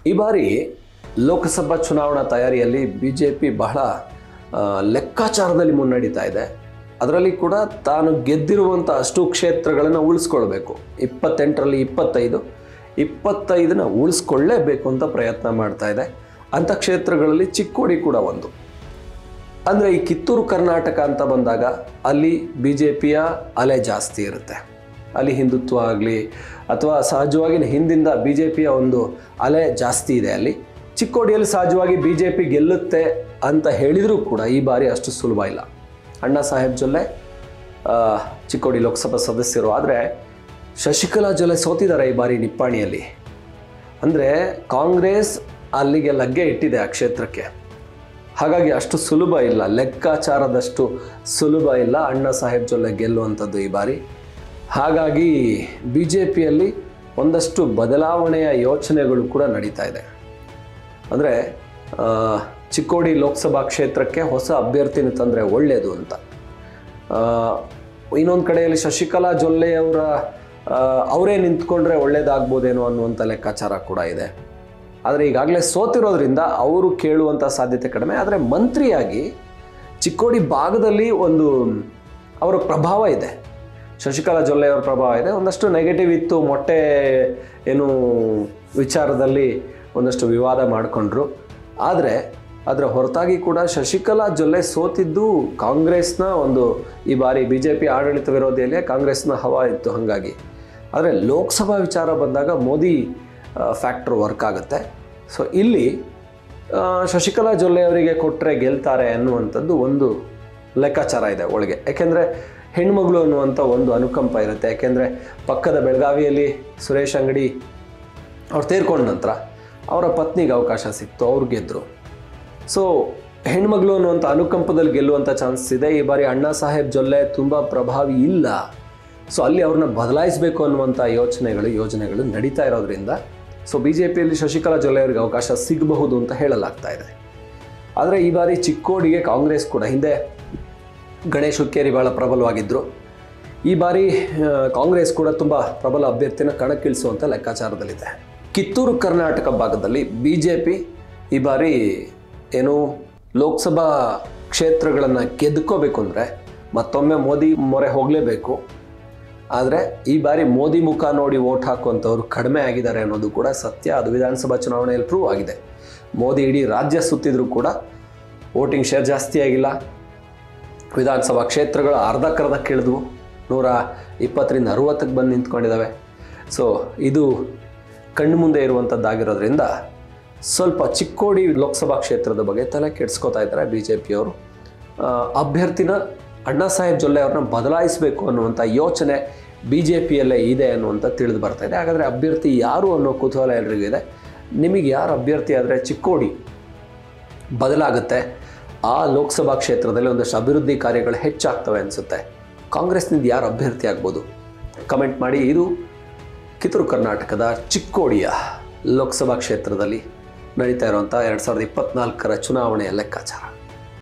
ಈ ಬಾರಿ ಲೋಕಸಭಾ ಚುನಾವಣಾ ತಯಾರಿಯಲ್ಲಿ ಬಿ ಜೆ ಪಿ ಬಹಳ ಆ, ಲೆಕ್ಕಾಚಾರದಲ್ಲಿ ಮುನ್ನಡೀತಾ ಇದೆ ಅದರಲ್ಲಿ ಕೂಡ ತಾನು ಗೆದ್ದಿರುವಂಥ ಅಷ್ಟು ಕ್ಷೇತ್ರಗಳನ್ನು ಉಳಿಸ್ಕೊಳ್ಬೇಕು ಇಪ್ಪತ್ತೆಂಟರಲ್ಲಿ ಇಪ್ಪತ್ತೈದು ಇಪ್ಪತ್ತೈದನ್ನ ಉಳಿಸ್ಕೊಳ್ಳೇಬೇಕು ಅಂತ ಪ್ರಯತ್ನ ಮಾಡ್ತಾ ಇದೆ ಅಂಥ ಕ್ಷೇತ್ರಗಳಲ್ಲಿ ಚಿಕ್ಕೋಡಿ ಕೂಡ ಒಂದು ಅಂದರೆ ಈ ಕಿತ್ತೂರು ಕರ್ನಾಟಕ ಅಂತ ಬಂದಾಗ ಅಲ್ಲಿ ಬಿ ಜೆ ಪಿಯ ಅಲೆ ಜಾಸ್ತಿ ಇರುತ್ತೆ ಅಲ್ಲಿ ಹಿಂದುತ್ವ ಆಗಲಿ ಅಥವಾ ಸಹಜವಾಗಿ ಹಿಂದಿಂದ ಬಿ ಜೆ ಪಿಯ ಒಂದು ಅಲೆ ಜಾಸ್ತಿ ಇದೆ ಅಲ್ಲಿ ಚಿಕ್ಕೋಡಿಯಲ್ಲಿ ಸಹಜವಾಗಿ ಬಿ ಜೆ ಪಿ ಗೆಲ್ಲುತ್ತೆ ಅಂತ ಹೇಳಿದರೂ ಕೂಡ ಈ ಬಾರಿ ಅಷ್ಟು ಸುಲಭ ಇಲ್ಲ ಅಣ್ಣಾ ಸಾಹೇಬ್ ಜೊಲ್ಲೆ ಆ, ಚಿಕ್ಕೋಡಿ ಲೋಕಸಭಾ ಸದಸ್ಯರು ಆದರೆ ಶಶಿಕಲಾ ಜೊಲ್ಲೆ ಸೋತಿದ್ದಾರೆ ಈ ಬಾರಿ ನಿಪ್ಪಾಣಿಯಲ್ಲಿ ಅಂದರೆ ಕಾಂಗ್ರೆಸ್ ಅಲ್ಲಿಗೆ ಲಗ್ಗೆ ಇಟ್ಟಿದೆ ಆ ಕ್ಷೇತ್ರಕ್ಕೆ ಹಾಗಾಗಿ ಅಷ್ಟು ಸುಲಭ ಇಲ್ಲ ಲೆಕ್ಕಾಚಾರದಷ್ಟು ಸುಲಭ ಇಲ್ಲ ಅಣ್ಣಾ ಸಾಹೇಬ್ ಜೊಲ್ಲೆ ಗೆಲ್ಲುವಂಥದ್ದು ಈ ಬಾರಿ ಹಾಗಾಗಿ ಬಿ ಜೆ ಪಿಯಲ್ಲಿ ಒಂದಷ್ಟು ಬದಲಾವಣೆಯ ಯೋಚನೆಗಳು ಕೂಡ ನಡೀತಾ ಇದೆ ಅಂದರೆ ಚಿಕ್ಕೋಡಿ ಲೋಕಸಭಾ ಕ್ಷೇತ್ರಕ್ಕೆ ಹೊಸ ಅಭ್ಯರ್ಥಿನ ತಂದರೆ ಒಳ್ಳೆಯದು ಅಂತ ಇನ್ನೊಂದು ಕಡೆಯಲ್ಲಿ ಶಶಿಕಲಾ ಜೊಲ್ಲೆಯವರ ಆ, ಅವರೇ ನಿಂತ್ಕೊಂಡ್ರೆ ಒಳ್ಳೇದಾಗ್ಬೋದೇನೋ ಅನ್ನುವಂಥ ಲೆಕ್ಕಾಚಾರ ಕೂಡ ಇದೆ ಆದರೆ ಈಗಾಗಲೇ ಸೋತಿರೋದ್ರಿಂದ ಅವರು ಕೇಳುವಂಥ ಸಾಧ್ಯತೆ ಕಡಿಮೆ ಆದರೆ ಮಂತ್ರಿಯಾಗಿ ಚಿಕ್ಕೋಡಿ ಭಾಗದಲ್ಲಿ ಒಂದು ಅವರ ಪ್ರಭಾವ ಇದೆ ಶಶಿಕಲಾ ಜೊಲ್ಲೆ ಅವರ ಪ್ರಭಾವ ಇದೆ ಒಂದಷ್ಟು ನೆಗೆಟಿವ್ ಇತ್ತು ಮೊಟ್ಟೆ ಏನು ವಿಚಾರದಲ್ಲಿ ಒಂದಷ್ಟು ವಿವಾದ ಮಾಡಿಕೊಂಡ್ರು ಆದರೆ ಅದರ ಹೊರತಾಗಿ ಕೂಡ ಶಶಿಕಲಾ ಜೊಲ್ಲೆ ಸೋತಿದ್ದು ಕಾಂಗ್ರೆಸ್ನ ಒಂದು ಈ ಬಾರಿ ಬಿ ಜೆ ಪಿ ಆಡಳಿತ ವಿರೋಧಿಯಲ್ಲೇ ಕಾಂಗ್ರೆಸ್ನ ಹವಾ ಇತ್ತು ಹಾಗಾಗಿ ಆದರೆ ಲೋಕಸಭಾ ವಿಚಾರ ಬಂದಾಗ ಮೋದಿ ಫ್ಯಾಕ್ಟ್ರ್ ವರ್ಕ್ ಆಗುತ್ತೆ ಸೊ ಇಲ್ಲಿ ಆ, ಶಶಿಕಲಾ ಜೊಲ್ಲೆ ಅವರಿಗೆ ಕೊಟ್ಟರೆ ಗೆಲ್ತಾರೆ ಅನ್ನುವಂಥದ್ದು ಒಂದು ಲೆಕ್ಕಾಚಾರ ಇದೆ ಒಳಗೆ ಯಾಕೆಂದರೆ ಹೆಣ್ಮಗಳು ಅನ್ನುವಂಥ ಒಂದು ಅನುಕಂಪ ಇರುತ್ತೆ ಯಾಕೆಂದರೆ ಪಕ್ಕದ ಬೆಳಗಾವಿಯಲ್ಲಿ ಸುರೇಶ್ ಅಂಗಡಿ ಅವ್ರು ತೀರ್ಕೊಂಡ ನಂತರ ಅವರ ಪತ್ನಿಗೆ ಅವಕಾಶ ಸಿಕ್ತು ಅವ್ರು ಗೆದ್ದರು ಸೊ ಹೆಣ್ಮಗಳು ಅನ್ನುವಂಥ ಅನುಕಂಪದಲ್ಲಿ ಗೆಲ್ಲುವಂಥ ಚಾನ್ಸ್ ಇದೆ ಈ ಬಾರಿ ಅಣ್ಣಾ ಸಾಹೇಬ್ ಜೊಲ್ಲೆ ತುಂಬ ಪ್ರಭಾವಿ ಇಲ್ಲ ಸೊ ಅಲ್ಲಿ ಅವ್ರನ್ನ ಬದಲಾಯಿಸಬೇಕು ಅನ್ನುವಂಥ ಯೋಚನೆಗಳು ಯೋಜನೆಗಳು ನಡೀತಾ ಇರೋದ್ರಿಂದ ಸೊ ಬಿ ಜೆ ಪಿಯಲ್ಲಿ ಶಶಿಕಲಾ ಜೊಲ್ಲೆ ಅವರಿಗೆ ಅವಕಾಶ ಸಿಗಬಹುದು ಅಂತ ಹೇಳಲಾಗ್ತಾ ಇದೆ ಆದರೆ ಈ ಬಾರಿ ಚಿಕ್ಕೋಡಿಗೆ ಕಾಂಗ್ರೆಸ್ ಕೂಡ ಹಿಂದೆ ಗಣೇಶ್ ಹುಕ್ಕೇರಿ ಭಾಳ ಪ್ರಬಲವಾಗಿದ್ದರು ಈ ಬಾರಿ ಆ, ಕಾಂಗ್ರೆಸ್ ಕೂಡ ತುಂಬ ಪ್ರಬಲ ಅಭ್ಯರ್ಥಿನ ಕಣಕ್ಕಿಳಿಸುವಂಥ ಲೆಕ್ಕಾಚಾರದಲ್ಲಿದೆ ಕಿತ್ತೂರು ಕರ್ನಾಟಕ ಭಾಗದಲ್ಲಿ ಬಿ ಜೆ ಪಿ ಈ ಬಾರಿ ಏನು ಲೋಕಸಭಾ ಕ್ಷೇತ್ರಗಳನ್ನು ಗೆದ್ಕೋಬೇಕು ಅಂದರೆ ಮತ್ತೊಮ್ಮೆ ಮೋದಿ ಮೊರೆ ಹೋಗಲೇಬೇಕು ಆದರೆ ಈ ಬಾರಿ ಮೋದಿ ಮುಖ ನೋಡಿ ವೋಟ್ ಹಾಕುವಂಥವ್ರು ಕಡಿಮೆ ಆಗಿದ್ದಾರೆ ಅನ್ನೋದು ಕೂಡ ಸತ್ಯ ಅದು ವಿಧಾನಸಭಾ ಚುನಾವಣೆಯಲ್ಲಿ ಪ್ರೂವ್ ಆಗಿದೆ ಮೋದಿ ಇಡೀ ರಾಜ್ಯ ಸುತ್ತಿದ್ರು ಕೂಡ ವೋಟಿಂಗ್ ಶೇರ್ ಜಾಸ್ತಿ ಆಗಿಲ್ಲ ವಿಧಾನಸಭಾ ಕ್ಷೇತ್ರಗಳು ಅರ್ಧಕ್ಕರ್ಧಕ್ಕೆ ಇಳಿದ್ವು ನೂರ ಇಪ್ಪತ್ತರಿಂದ ಅರುವತ್ತಕ್ಕೆ ಬಂದು ನಿಂತ್ಕೊಂಡಿದ್ದಾವೆ ಸೊ ಇದು ಕಣ್ಣು ಮುಂದೆ ಇರುವಂಥದ್ದಾಗಿರೋದ್ರಿಂದ ಸ್ವಲ್ಪ ಚಿಕ್ಕೋಡಿ ಲೋಕಸಭಾ ಕ್ಷೇತ್ರದ ಬಗ್ಗೆ ತಲೆ ಕೆಡಿಸ್ಕೋತಾ ಇದ್ದಾರೆ ಬಿ ಜೆ ಪಿಯವರು ಅಭ್ಯರ್ಥಿನ ಅಣ್ಣಾ ಸಾಹೇಬ್ ಜೊಲ್ಲೆ ಅವ್ರನ್ನ ಬದಲಾಯಿಸಬೇಕು ಅನ್ನುವಂಥ ಯೋಚನೆ ಬಿ ಜೆ ಪಿಯಲ್ಲೇ ಇದೆ ಅನ್ನುವಂಥ ತಿಳಿದು ಬರ್ತಾ ಇದೆ ಹಾಗಾದರೆ ಅಭ್ಯರ್ಥಿ ಯಾರು ಅನ್ನೋ ಕುತೂಹಲ ಎಲ್ರಿಗೂ ಇದೆ ನಿಮಗೆ ಯಾರು ಅಭ್ಯರ್ಥಿ ಆದರೆ ಚಿಕ್ಕೋಡಿ ಬದಲಾಗುತ್ತೆ ಆ ಲೋಕಸಭಾ ಕ್ಷೇತ್ರದಲ್ಲಿ ಒಂದಷ್ಟು ಅಭಿವೃದ್ಧಿ ಕಾರ್ಯಗಳು ಹೆಚ್ಚಾಗ್ತವೆ ಅನಿಸುತ್ತೆ ಕಾಂಗ್ರೆಸ್ನಿಂದ ಯಾರು ಅಭ್ಯರ್ಥಿ ಆಗ್ಬೋದು ಕಮೆಂಟ್ ಮಾಡಿ ಇದು ಕಿತ್ತೂರು ಕರ್ನಾಟಕದ ಚಿಕ್ಕೋಡಿಯ ಲೋಕಸಭಾ ಕ್ಷೇತ್ರದಲ್ಲಿ ನಡೀತಾ ಇರುವಂಥ ಎರಡು ಸಾವಿರದ ಇಪ್ಪತ್ನಾಲ್ಕರ ಚುನಾವಣೆಯ ಲೆಕ್ಕಾಚಾರ